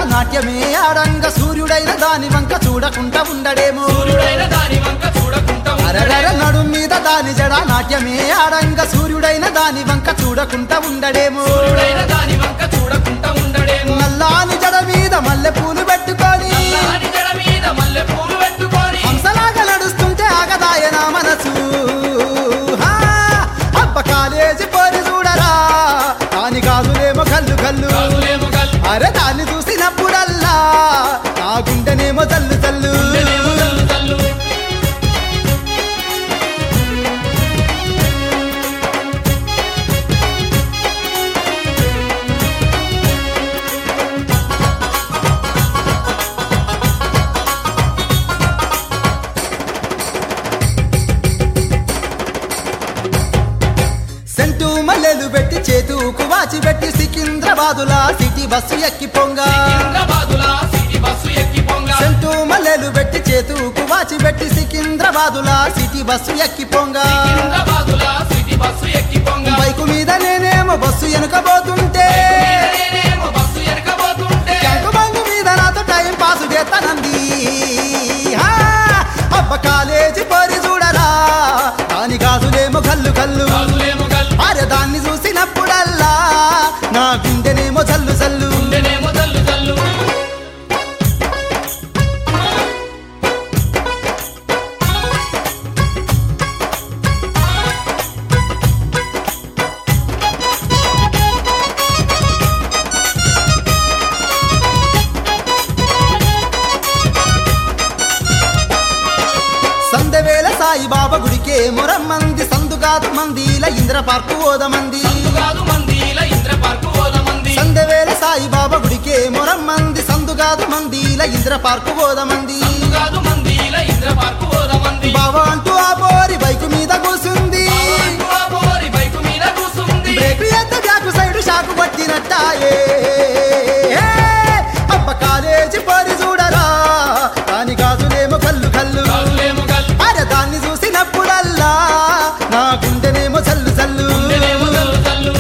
నాట్యమే ఆడంగ సూర్యుడైన దాని వంక చూడకుండా ఉండడేమో సూర్యుడైన దాని వంక చూడకుండా అరరర నడుం మీద దాని జడ నాట్యమే ఆడంగ సూర్యుడైన దాని వంక చూడకుండా ఉండడేమో సూర్యుడైన దాని వంక చూడకుండా ఉండడేమో నల్లాని జడ మీద మల్లె పూలు పెట్టుకొని నల్లాని జడ మీద మల్లె పూలు పెట్టుకొని హంసలాగా నడుస్తుంటే ఆగదాయన మనసు హా! అబ్బ కాలేజీ పోరి చూడరా దాని గాజులేమో కల్లు కల్లు కాదులేమో కల్ అరే దాన్ని చూసినప్పుడల్లా నా గుండెనేమో తల్లు తల్లు గుండెనేమో తల్లు తల్లు సెంటు మల్లెలు పెట్టి చేతుకు వాచి పెట్టి సికింద్రాబాదులా సిటీ బస్సు ఎక్కి పొంగ సికింద్రాబాదులా సిటీ బస్సు ఎక్కి పొంగ సెంటు మల్లెలు పెట్టి చేతుకు వాచి పెట్టి సికింద్రాబాదులా సిటీ బస్సు ఎక్కి పొంగ సికింద్రాబాదులా సిటీ బస్సు ఎక్కి పొంగ బైకు మీద నేనేమో బస్సు వెనుకబోతుంటే నేనేమో బస్సు ఎనకబోతుంటే ట్యాంకు బంగు మీద నాతో టైం పాసు చేస్తానంది హా! అబ్బ కాలేజీ పోరి చూడరా దాని గాజులేమో కల్లు కల్లు కాదులేమో కల్ అరే దాన్ని చూసినప్పుడల్లా నా గుండెనేమో చల్లు చల్లు గుండెనేమో తల్లు తల్లు సందవేల సాయిబాబా గుడికే మొరమ్మంది సందుగాదు మందిల ఇంద్ర పార్కు ఓదమంది కాదు మందిల ఇంద్ర పార్కు ఓదమంది సందవేల సాయిబాబా గుడికే మొరమ్మంది సందుగాదు మందిల ఇంద్ర పార్కు ఓదమంది కాదు మందిల ఇంద్ర పార్కు ఓదమంది బావ అంటూ ఆ పోరి బైకు మీద కూసుంది బావా పోరి బైకు మీద కూసుంది బ్రేక్ ఎత్త బ్యాకు సైడ్ షాకు పట్టినట్టాయే అబ్బ కాలేజీ పోరి చూడరా దాని గాజులేమో కల్లు కల్లు కాదులేమో కల్ అరే దాన్ని చూసినప్పుడల్లా నా గుండెనేమో చల్లు చల్లు గుండెనేమో తల్లు తల్లు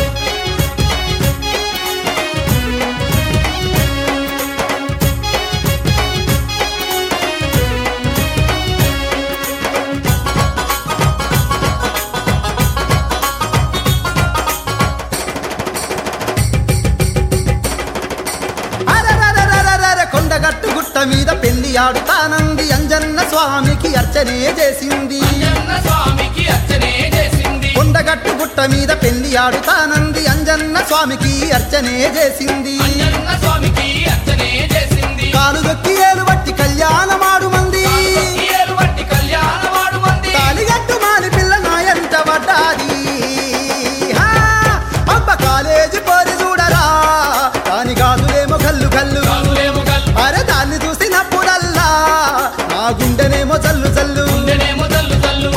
అరరరరరరర కొండగట్టు గుట్ట మీద పెళ్లి ఆడుతానంది అంజన్న స్వామికి అర్చనే చేసింది అంజన్న స్వామికి అర్చనే చేసింది కొండగట్టు గుట్ట మీద పెళ్లి ఆడుతానంది అంజన్న స్వామికి అర్చనే చేసింది అంజన్న స్వామికి అర్చనే చేసింది కాలు దొక్కి ఏలు బట్టి కళ్యాణమాడు మంది ఏలు బట్టి కళ్యాణమాడు మంది తాలిగట్టు మాలి పిల్ల నాయంట పడ్డాది హా! అబ్బ కాలేజీ పోరి చూడరా దాని గాజులేమో కల్లు కల్లు కాదులేమో కల్ అరే దాన్ని చూసినప్పుడల్లా నా గుండెనేమో చల్లు చల్లు గుండెనేమో తల్లు తల్లు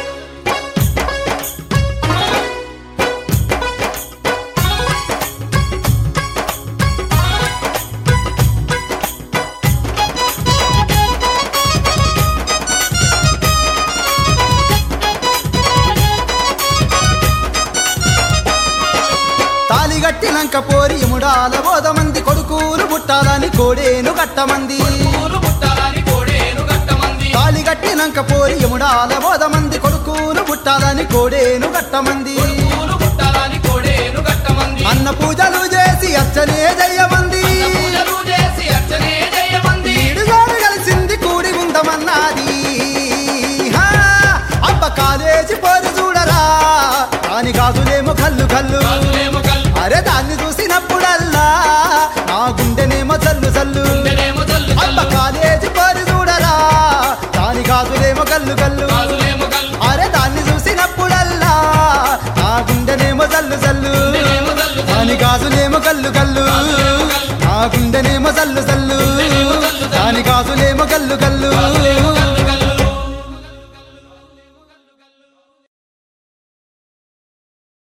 తాలిగట్టినంక పోరి ముడాల బోధమంది కొడుకులు పుట్టాలని కోడేను గట్టమంది పూలు పుట్టాలని కోడేను గట్టమంది తాలిగట్టినంక పోరి ముడాల బోధమంది కొడుకులు పుట్టాలని కోడేను గట్టమంది పూలు పుట్టాలని కోడేను గట్టమంది అన్న పూజలు చేసి అర్చనే జయమంది పూజలు చేసి అర్చనే చేయమంది ఈడుగోడు కలిసింది కూడి ఉందమన్నది హా! అబ్బ కాలేజీ పోరి చూడరా దాని గాజులేమో కల్లు కల్లు కాదులేమో కల్ అరే దాన్ని చూసినప్పుడల్లా నా గుండెనేమో చల్లు చల్లు గుండెనేమో తల్లు అబ్బ తల్లు కాలేజీ పోరి చూడరా దాని గాజులేమో కల్లు కల్లు కాదులేమో కల్ అరే దాన్ని చూసినప్పుడల్లా నా గుండెనేమో చల్లు చల్లు గుండెనేమో తల్లు దాని గాజులేమో కల్లు కల్లు నా గుండెనేమో చల్లు చల్లు దాని గాజులేమో కల్లు కల్లు